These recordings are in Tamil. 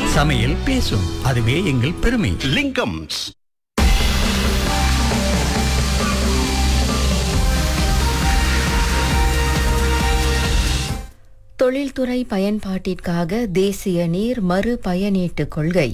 சமையல் பேசும் அதுவே எங்கள் பெருமை லிங்கம்ஸ் தொழில்துறை பயன்பாட்டிற்காக தேசிய நீர் மறு பயனீட்டு கொள்கை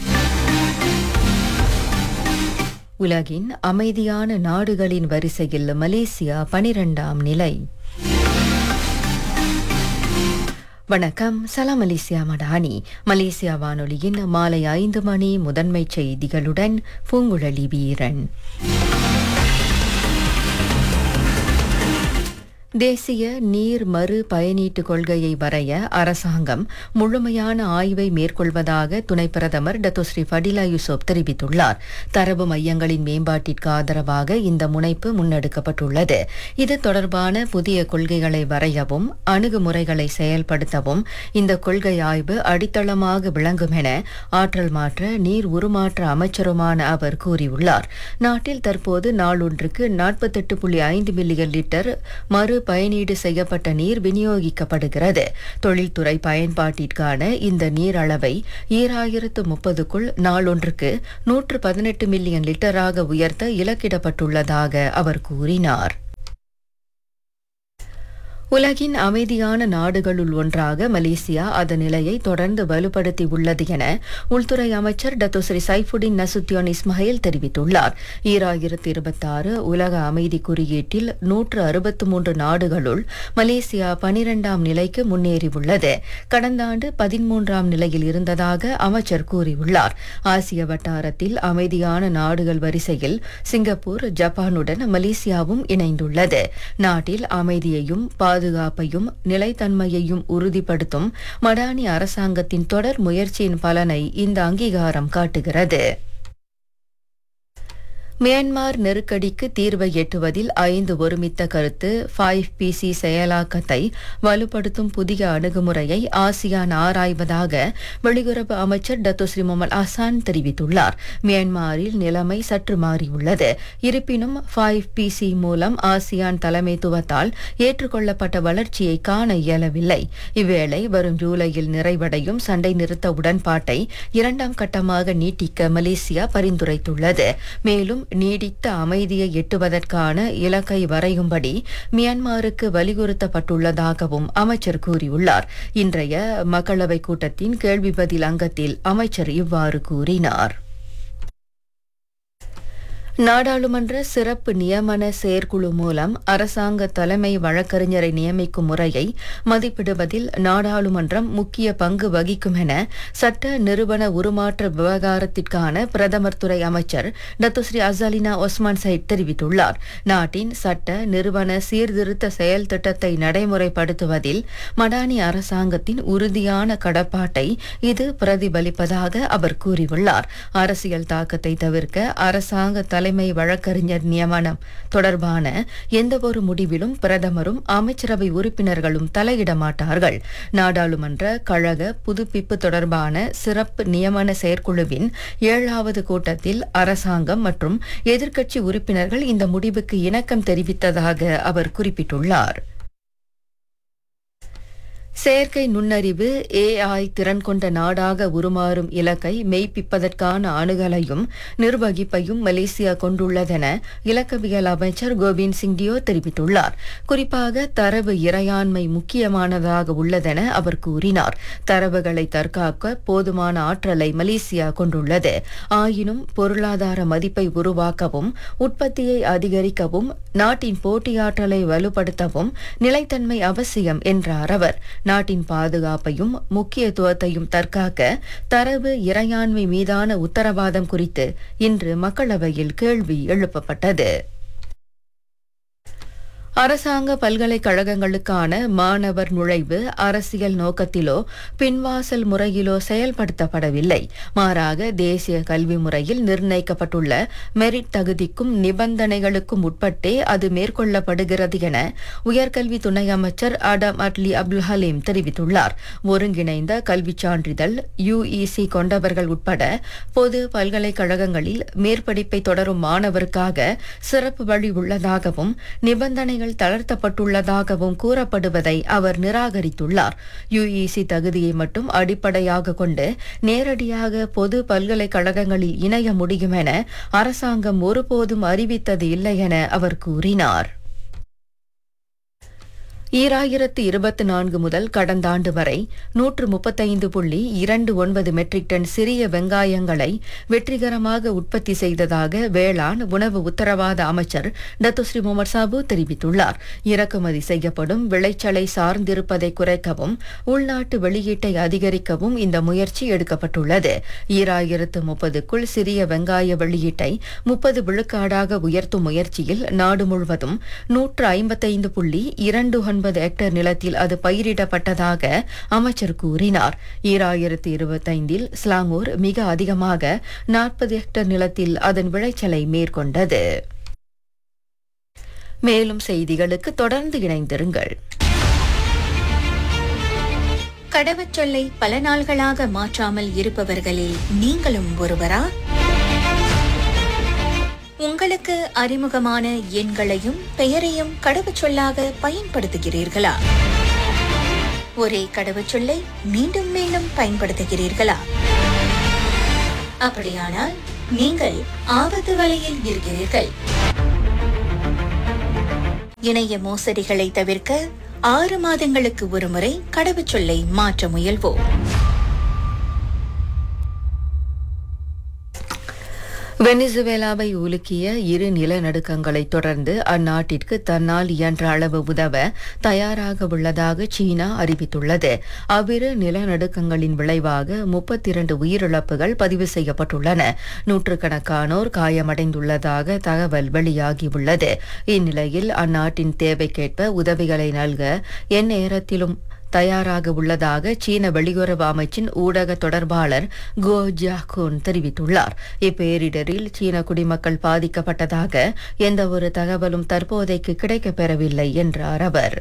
உலகின் அமைதியான நாடுகளின் வரிசையில் மலேசியா பனிரெண்டாம் நிலை வணக்கம் சலாம் மலேசியா மடானி மலேசியா வானொலியின் மாலை ஐந்து மணி முதன்மைச் செய்திகளுடன் பூங்குழலி வீரன் தேசிய நீர் மறு பயனீட்டு கொள்கையை வரைய அரசாங்கம் முழுமையான ஆய்வை மேற்கொள்வதாக துணை பிரதமர் டத்தோஸ்ரீ ஃபடிலா யூசுப் தெரிவித்துள்ளார் தரவு மையங்களின் மேம்பாட்டிற்கு ஆதரவாக இந்த முனைப்பு முன்னெடுக்கப்பட்டுள்ளது இது தொடர்பான புதிய கொள்கைகளை வரையவும் அணுகுமுறைகளை செயல்படுத்தவும் இந்த கொள்கை ஆய்வு அடித்தளமாக விளங்கும் என ஆற்றல் மாற்ற நீர் உருமாற்ற அமைச்சருமான அவர் கூறியுள்ளார் நாட்டில் தற்போது நாளொன்றுக்கு நாற்பத்தெட்டு புள்ளி ஐந்து மில்லியன் லிட்டர் மறு பயனீடு செய்யப்பட்ட நீர் விநியோகிக்கப்படுகிறது தொழில்துறை பயன்பாட்டிற்கான இந்த நீர் அளவை ஈராயிரத்து முப்பதுக்குள் நாளொன்றுக்கு நூற்று பதினெட்டு மில்லியன் லிட்டராக உயர்த்த இலக்கிடப்பட்டுள்ளதாக அவர் கூறினார் உலகின் அமைதியான நாடுகளுள் ஒன்றாக மலேசியா அதன் நிலையை தொடர்ந்து வலுப்படுத்தி உள்ளது என உள்துறை அமைச்சர் டத்தோஸ்ரீ சைஃபுடின் நசுத்தியோன் இஸ்மாயில் தெரிவித்துள்ளார் ஈராயிரத்து இருபத்தாறு உலக அமைதி குறியீட்டில் நூற்று அறுபத்து மூன்று நாடுகளுள் மலேசியா பனிரெண்டாம் நிலைக்கு முன்னேறியுள்ளது கடந்த ஆண்டு பதிமூன்றாம் நிலையில் இருந்ததாக அமைச்சர் கூறியுள்ளார் ஆசிய வட்டாரத்தில் அமைதியான நாடுகள் வரிசையில் சிங்கப்பூர் ஜப்பானுடன் மலேசியாவும் இணைந்துள்ளது நாட்டில் அமைதியையும் பாதுகாப்பையும் நிலைத்தன்மையையும் உறுதிப்படுத்தும் மடானி அரசாங்கத்தின் தொடர் முயற்சியின் பலனை இந்த அங்கீகாரம் காட்டுகிறது மியான்மர் நெருக்கடிக்கு தீர்வை எட்டுவதில் ஐந்து ஒருமித்த கருத்து ஃபைவ் பிசி செயலாக்கத்தை வலுப்படுத்தும் புதிய அணுகுமுறையை ஆசியான் ஆராய்வதாக வெளியுறவு அமைச்சர் டத்துஸ்ரீ முகமது அசான் தெரிவித்துள்ளார் மியான்மரில் நிலைமை சற்று மாறியுள்ளது இருப்பினும் ஃபைவ் பிசி மூலம் ஆசியான் தலைமைத்துவத்தால் ஏற்றுக்கொள்ளப்பட்ட வளர்ச்சியை காண இயலவில்லை இவ்வேளை வரும் ஜூலையில் நிறைவடையும் சண்டை நிறுத்த உடன்பாட்டை இரண்டாம் கட்டமாக நீட்டிக்க மலேசியா பரிந்துரைத்துள்ளது மேலும் நீடித்த அமைதியை எட்டுவதற்கான இலக்கை வரையும்படி மியான்மருக்கு வலியுறுத்தப்பட்டுள்ளதாகவும் அமைச்சர் கூறியுள்ளார் இன்றைய மக்களவைக் கூட்டத்தின் கேள்வி பதில் அங்கத்தில் அமைச்சர் இவ்வாறு கூறினார் நாடாளுமன்ற சிறப்பு நியமன செயற்குழு மூலம் அரசாங்க தலைமை வழக்கறிஞரை நியமிக்கும் முறையை மதிப்பிடுவதில் நாடாளுமன்றம் முக்கிய பங்கு வகிக்கும் என சட்ட நிறுவன உருமாற்ற விவகாரத்திற்கான பிரதமர் துறை அமைச்சர் டத்துஸ்ரீ அசாலினா ஒஸ்மான் சைட் தெரிவித்துள்ளார் நாட்டின் சட்ட நிறுவன சீர்திருத்த செயல் திட்டத்தை நடைமுறைப்படுத்துவதில் மடானி அரசாங்கத்தின் உறுதியான கடப்பாட்டை இது பிரதிபலிப்பதாக அவர் கூறியுள்ளார் அரசியல் தாக்கத்தை தவிர்க்க அரசாங்க தலைமை வழக்கறிஞர் நியமனம் தொடர்பான எந்தவொரு முடிவிலும் பிரதமரும் அமைச்சரவை உறுப்பினர்களும் தலையிட மாட்டார்கள் நாடாளுமன்ற கழக புதுப்பிப்பு தொடர்பான சிறப்பு நியமன செயற்குழுவின் ஏழாவது கூட்டத்தில் அரசாங்கம் மற்றும் எதிர்க்கட்சி உறுப்பினர்கள் இந்த முடிவுக்கு இணக்கம் தெரிவித்ததாக அவர் குறிப்பிட்டுள்ளார் செயற்கை நுண்ணறிவு ஏஐ திறன் கொண்ட நாடாக உருமாறும் இலக்கை மெய்ப்பிப்பதற்கான அணுகலையும் நிர்வகிப்பையும் மலேசியா கொண்டுள்ளதென இலக்கவியல் அமைச்சர் கோவிந்த் சிங் டியோ தெரிவித்துள்ளார் குறிப்பாக தரவு இறையாண்மை முக்கியமானதாக உள்ளதென அவர் கூறினார் தரவுகளை தற்காக்க போதுமான ஆற்றலை மலேசியா கொண்டுள்ளது ஆயினும் பொருளாதார மதிப்பை உருவாக்கவும் உற்பத்தியை அதிகரிக்கவும் நாட்டின் போட்டியாற்றலை வலுப்படுத்தவும் நிலைத்தன்மை அவசியம் என்றார் அவர் நாட்டின் பாதுகாப்பையும் முக்கியத்துவத்தையும் தற்காக்க தரவு இறையாண்மை மீதான உத்தரவாதம் குறித்து இன்று மக்களவையில் கேள்வி எழுப்பப்பட்டது அரசாங்க பல்கலைக்கழகங்களுக்கான மாணவர் நுழைவு அரசியல் நோக்கத்திலோ பின்வாசல் முறையிலோ செயல்படுத்தப்படவில்லை மாறாக தேசிய கல்வி முறையில் நிர்ணயிக்கப்பட்டுள்ள மெரிட் தகுதிக்கும் நிபந்தனைகளுக்கும் உட்பட்டே அது மேற்கொள்ளப்படுகிறது என உயர்கல்வி துணை அமைச்சர் ஆடம் அட்லி அப்துல் ஹலீம் தெரிவித்துள்ளார் ஒருங்கிணைந்த கல்விச் சான்றிதழ் யுஇசி கொண்டவர்கள் உட்பட பொது பல்கலைக்கழகங்களில் மேற்படிப்பை தொடரும் மாணவருக்காக சிறப்பு வழி உள்ளதாகவும் நிபந்தனைகள் தடைகள் தளர்த்தப்பட்டுள்ளதாகவும் கூறப்படுவதை அவர் நிராகரித்துள்ளார் யுஇசி தகுதியை மட்டும் அடிப்படையாக கொண்டு நேரடியாக பொது பல்கலைக்கழகங்களில் இணைய முடியும் என அரசாங்கம் ஒருபோதும் அறிவித்தது இல்லை என அவர் கூறினார் ஈராயிரத்து இருபத்தி நான்கு முதல் கடந்த ஆண்டு வரை நூற்று முப்பத்தைந்து புள்ளி இரண்டு ஒன்பது மெட்ரிக் டன் சிறிய வெங்காயங்களை வெற்றிகரமாக உற்பத்தி செய்ததாக வேளாண் உணவு உத்தரவாத அமைச்சர் டத்துஸ்ரீ முகமது சாபு தெரிவித்துள்ளார் இறக்குமதி செய்யப்படும் விளைச்சலை சார்ந்திருப்பதை குறைக்கவும் உள்நாட்டு வெளியீட்டை அதிகரிக்கவும் இந்த முயற்சி எடுக்கப்பட்டுள்ளது ஈராயிரத்து முப்பதுக்குள் சிறிய வெங்காய வெளியீட்டை முப்பது விழுக்காடாக உயர்த்தும் முயற்சியில் நாடு முழுவதும் நூற்று ஐம்பத்தைந்து புள்ளி இரண்டு ஒன்பது ஹெக்டேர் நிலத்தில் அது பயிரிடப்பட்டதாக அமைச்சர் கூறினார் ஈராயிரத்து இருபத்தைந்தில் ஸ்லாங்கூர் மிக அதிகமாக நாற்பது ஹெக்டேர் நிலத்தில் அதன் விளைச்சலை மேற்கொண்டது மேலும் செய்திகளுக்கு தொடர்ந்து இணைந்திருங்கள் கடவுச்சொல்லை பல நாள்களாக மாற்றாமல் இருப்பவர்களில் நீங்களும் ஒருவரா உங்களுக்கு அறிமுகமான எண்களையும் பெயரையும் கடவுச்சொல்லாக பயன்படுத்துகிறீர்களா ஒரே கடவுச்சொல்லை மீண்டும் மீண்டும் பயன்படுத்துகிறீர்களா அப்படியானால் நீங்கள் ஆபத்து வலையில் இருக்கிறீர்கள் இணைய மோசடிகளை தவிர்க்க ஆறு மாதங்களுக்கு ஒருமுறை கடவுச்சொல்லை மாற்ற முயல்வோம் வெனிசுவேலாவை உலுக்கிய இரு நிலநடுக்கங்களை தொடர்ந்து அந்நாட்டிற்கு தன்னால் இயன்ற அளவு உதவ தயாராக உள்ளதாக சீனா அறிவித்துள்ளது அவ்விரு நிலநடுக்கங்களின் விளைவாக முப்பத்தி இரண்டு உயிரிழப்புகள் பதிவு செய்யப்பட்டுள்ளன நூற்றுக்கணக்கானோர் காயமடைந்துள்ளதாக தகவல் வெளியாகியுள்ளது இந்நிலையில் அந்நாட்டின் தேவைக்கேற்ப உதவிகளை நல்க எந்நேரத்திலும் தயாராக உள்ளதாக சீன வெளியுறவு அமைச்சின் ஊடக தொடர்பாளர் கோ ஜியாகோன் தெரிவித்துள்ளார் இப்பேரிடரில் சீன குடிமக்கள் பாதிக்கப்பட்டதாக எந்தவொரு தகவலும் தற்போதைக்கு கிடைக்கப்பெறவில்லை என்றார் அவர்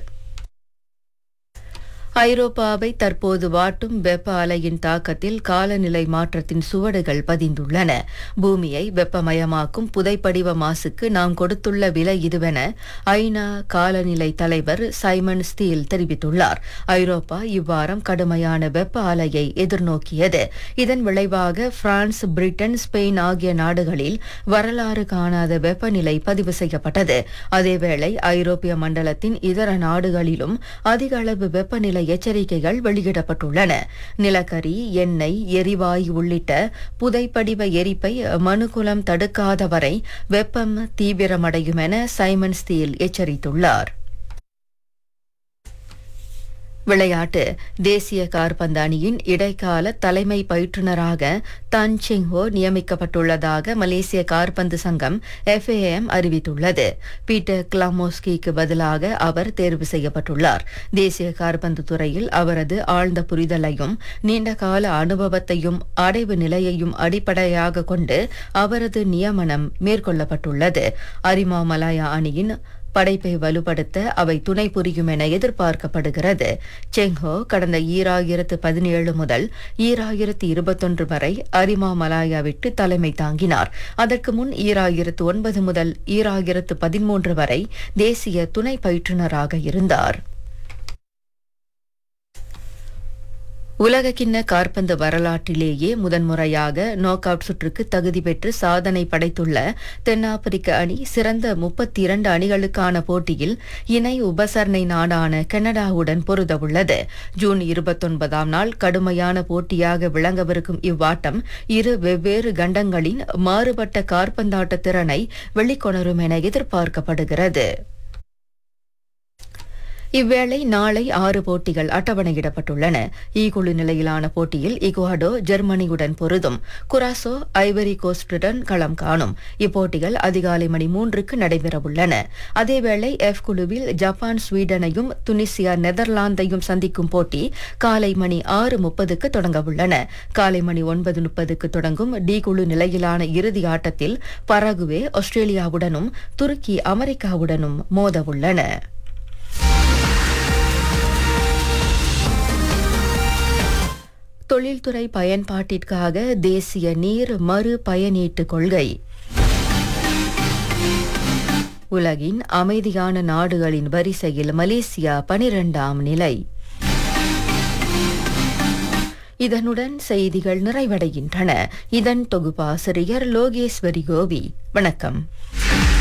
ஐரோப்பாவை தற்போது வாட்டும் வெப்ப அலையின் தாக்கத்தில் காலநிலை மாற்றத்தின் சுவடுகள் பதிந்துள்ளன பூமியை வெப்பமயமாக்கும் புதைப்படிவ மாசுக்கு நாம் கொடுத்துள்ள விலை இதுவென ஐநா காலநிலை தலைவர் சைமன் ஸ்டீல் தெரிவித்துள்ளார் ஐரோப்பா இவ்வாரம் கடுமையான வெப்ப அலையை எதிர்நோக்கியது இதன் விளைவாக பிரான்ஸ் பிரிட்டன் ஸ்பெயின் ஆகிய நாடுகளில் வரலாறு காணாத வெப்பநிலை பதிவு செய்யப்பட்டது அதேவேளை ஐரோப்பிய மண்டலத்தின் இதர நாடுகளிலும் அதிக அளவு வெப்பநிலை எச்சரிக்கைகள் வெளியிடப்பட்டுள்ளன நிலக்கரி எண்ணெய் எரிவாயு உள்ளிட்ட புதைப்படிவ எரிப்பை மனுகுலம் தடுக்காத வரை வெப்பம் தீவிரமடையும் என சைமன் ஸ்டீல் எச்சரித்துள்ளார் விளையாட்டு தேசிய காற்பந்து அணியின் இடைக்கால தலைமை பயிற்றுனராக தன் சிங்ஹோ நியமிக்கப்பட்டுள்ளதாக மலேசிய காற்பந்து சங்கம் எஃப்ஏஎம் அறிவித்துள்ளது பீட்டர் கிளாமோஸ்கிக்கு பதிலாக அவர் தேர்வு செய்யப்பட்டுள்ளார் தேசிய காற்பந்து துறையில் அவரது ஆழ்ந்த புரிதலையும் நீண்டகால அனுபவத்தையும் அடைவு நிலையையும் அடிப்படையாக கொண்டு அவரது நியமனம் மேற்கொள்ளப்பட்டுள்ளது அரிமா மலாயா அணியின் படைப்பை வலுப்படுத்த அவை துணை புரியும் என எதிர்பார்க்கப்படுகிறது செங்ஹோ கடந்த ஈராயிரத்து பதினேழு முதல் ஈராயிரத்து இருபத்தொன்று வரை அரிமா மலாயாவிற்கு தலைமை தாங்கினார் அதற்கு முன் ஈராயிரத்து ஒன்பது முதல் ஈராயிரத்து பதிமூன்று வரை தேசிய துணை பயிற்றுனராக இருந்தார் உலகக்கிண்ண காற்பந்து வரலாற்றிலேயே முதன்முறையாக நோக் அவுட் சுற்றுக்கு தகுதி பெற்று சாதனை படைத்துள்ள தென்னாப்பிரிக்க அணி சிறந்த முப்பத்தி இரண்டு அணிகளுக்கான போட்டியில் இணை உபசரணை நாடான கனடாவுடன் பொருதவுள்ளது ஜூன் இருபத்தொன்பதாம் நாள் கடுமையான போட்டியாக விளங்கவிருக்கும் இவ்வாட்டம் இரு வெவ்வேறு கண்டங்களின் மாறுபட்ட காற்பந்தாட்ட திறனை வெளிக்கொணரும் என எதிர்பார்க்கப்படுகிறது இவ்வேளை நாளை ஆறு போட்டிகள் அட்டவணையிடப்பட்டுள்ளன ஈ குழு நிலையிலான போட்டியில் இகுவாடோ ஜெர்மனியுடன் பொருதும் குராசோ ஐவரி கோஸ்டுடன் களம் காணும் இப்போட்டிகள் அதிகாலை மணி மூன்றுக்கு நடைபெறவுள்ளன அதேவேளை எஃப் குழுவில் ஜப்பான் ஸ்வீடனையும் துனிசியா நெதர்லாந்தையும் சந்திக்கும் போட்டி காலை மணி ஆறு முப்பதுக்கு தொடங்கவுள்ளன காலை மணி ஒன்பது முப்பதுக்கு தொடங்கும் டி குழு நிலையிலான இறுதி ஆட்டத்தில் பரகுவே ஆஸ்திரேலியாவுடனும் துருக்கி அமெரிக்காவுடனும் மோதவுள்ளன தொழில்துறை பயன்பாட்டிற்காக தேசிய நீர் மறு பயனீட்டு கொள்கை உலகின் அமைதியான நாடுகளின் வரிசையில் மலேசியா பனிரெண்டாம் நிலை இதனுடன் செய்திகள் நிறைவடைகின்றன இதன் தொகுப்பாசிரியர் லோகேஸ்வரி கோவி வணக்கம்